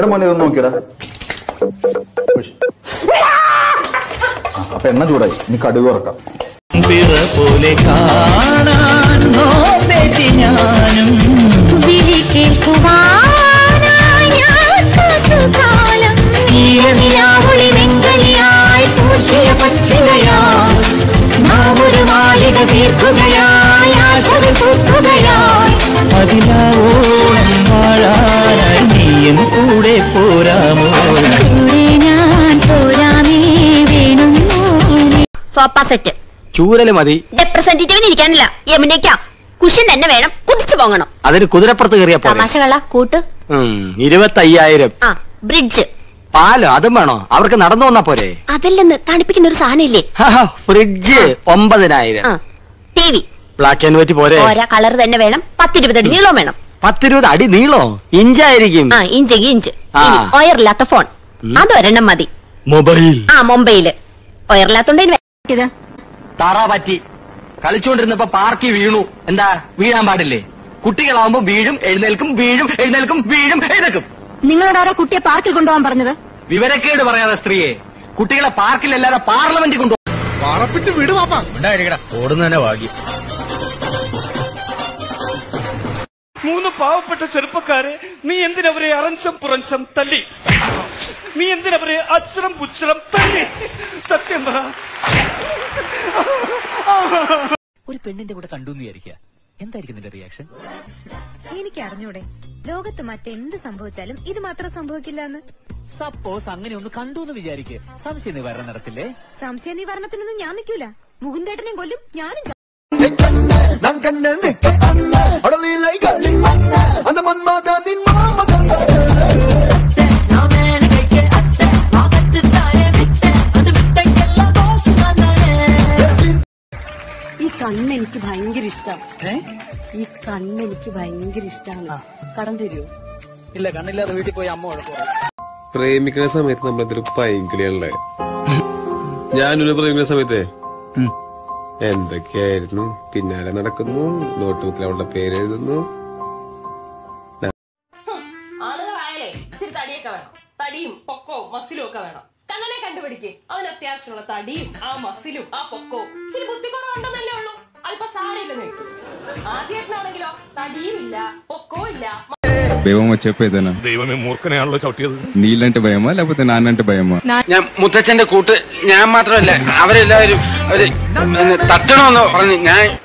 എടാ മോനെ ഇതൊന്ന് നോക്കിയടാ ഒഴിച്ച്. ആ, അപ്പൊ എണ്ണ ചൂടായി ഇനി കടുക് ഉറക്കാം പിറ പോലെ കാണാൻ നോമ്പേറ്റി ഞാനും വിളി കേൾക്കുവാനായി ഞാൻ കാത്തുകാലം. നീലനിലാവൊളി വെങ്കലിയായി പൂശിയ പച്ചിലയായി നാമൊരു മാലിക തീർക്കുകയായി ആശകൾ പൂക്കുകയായി അതിലാവോളം വാഴാനായി നീയും കൂടെ പോരാമോ കൂടെ ഞാൻ പോരാമേ വേണുന്നു സോഫ സെറ്റ് ചൂരല് മതി റെപ്രസെന്റേറ്റീവിന് ഇരിക്കാനില്ല യമുനയ്ക്ക കുഷൻ തന്നെ വേണം കുതിച്ചു പോകണം അതിന് കുതിരപ്പുറത്ത് കയറിയ പോലെ തമാശകള കൂട്ട് ഇരുപത്തയ്യായിരം ആ ബ്രിഡ്ജ് പാലോ അതും വേണോ അവർക്ക് നടന്നു വന്നാ പോരെ അതല്ലെന്ന് തണുപ്പിക്കുന്ന ഒരു സാധനം ഇല്ലേ ഫ്രിഡ്ജ് ഒമ്പതിനായിരം ആ T V black and white പോരെ ഓരോ കളർ തന്നെ വേണം പത്തിരുപത് അടി നീളം വേണം പത്തിരുപത് അടി നീളോ ഇഞ്ചായിരിക്കും ആ ഇഞ്ചെങ്കിൽ ഇഞ്ച് ആ. ഇനി ഒയറില്ലാത്ത ഫോൺ ഉം. അതൊരെണ്ണം മതി മൊബൈൽ ആ മുംബൈയില് ഒയറില്ലാത്തോണ്ട് ഇനി ഇത് തറ പറ്റി കളിച്ചുകൊണ്ടിരുന്നപ്പോ പാർക്കി വീണു എന്താ വീഴാൻ പാടില്ലേ കുട്ടികളാവുമ്പോ വീഴും എഴുന്നേൽക്കും വീഴും എഴുന്നേൽക്കും വീഴും എഴുന്നേൽക്കും നിങ്ങളോട് ആരാ കുട്ടിയെ പാർക്കിൽ കൊണ്ടുപോകാൻ പറഞ്ഞത് വിവരക്കേട് പറയാതെ സ്ത്രീയെ കുട്ടികളെ പാർക്കിലല്ലാതെ പാർലമെന്റിൽ കൊണ്ടു ഓടുന്നതന്നെ ഭാഗ്യം മൂന്ന് പാവപ്പെട്ട ചെറുപ്പക്കാരെ നീ എന്തിനവരെ അറഞ്ചം പുറഞ്ചം തല്ലി നീ എന്തിനവരെ അച്ഛരം പുച്ഛരം തല്ലി സത്യം പറ ഒരു പെണ്ണിന്റെ കൂടെ കണ്ടു എന്ന് വിചാരിക്കുക എന്തായിരിക്കും നിന്റെ റിയാക്ഷൻ എനിക്ക് അറിഞ്ഞൂടെ ലോകത്ത് മറ്റെന്ത് സംഭവിച്ചാലും ഇത് മാത്രം സംഭവിക്കില്ല എന്ന് സപ്പോസ് അങ്ങനെ ഒന്ന് കണ്ടു എന്ന് വിചാരിക്കുക സംശയ നിവാരണം നടത്തില്ലേ സംശയ നിവാരണത്തിനൊന്നും ഞാൻ നിൽക്കൂല മുകുന്ദേട്ടനെയും കൊല്ലും ഞാനും ചാവും. ഈ കണ്ണ് എനിക്ക് ഭയങ്കര ഇഷ്ടമാണ് ഈ കണ്ണ് എനിക്ക് ഭയങ്കര ഇഷ്ടമാണ് കടം തരുമോ ഇല്ല കണ്ണില്ലാതെ വീട്ടിൽ പോയി അമ്മ ഉഴപ്പോ പ്രേമിക്കുന്ന സമയത്ത് നമ്മളെന്തൊരു പൈങ്കിളിയാണല്ലേ ഞാനൊരു പ്രേമിക്കുന്ന സമയത്തെ എന്തൊക്കെയായിരുന്നു പിന്നാലെ നടക്കുന്നു നോട്ട്ബുക്കിൽ അവളുടെ പേര് എഴുതുന്നു ആളുകളായാലേ ഇച്ചിരി തടിയൊക്കെ വേണം തടിയും പൊക്കവും മസിലും ഒക്കെ വേണം കണ്ണനെ കണ്ടുപിടിക്ക് അവന് അത്യാവശ്യമുള്ള തടിയും ആ മസിലും ആ പൊക്കവും ഇച്ചിരി ബുദ്ധിക്കുറവുണ്ടെന്നല്ലേ ഉള്ളൂ അല്പ സാരമില്ല നിൽക്കും ആദ്യമായിട്ടാണെങ്കിലോ തടിയും ഇല്ല പൊക്കവും ഇല്ല భయమా చెప్పేదేనా ദൈവമേ മൂർഖനെയാണല്ലോ ചവിട്ടിയത് నీళ్ళంటే భయమా లేకపోతే నాన్నంటే భయమా ഞാൻ മുത്തച്ഛന്റെ കൂട്ട് ഞാൻ മാത്രമല്ല അവരെല്ലാവരും അവര് തട്ടണമെന്ന് പറഞ്ഞു ഞാൻ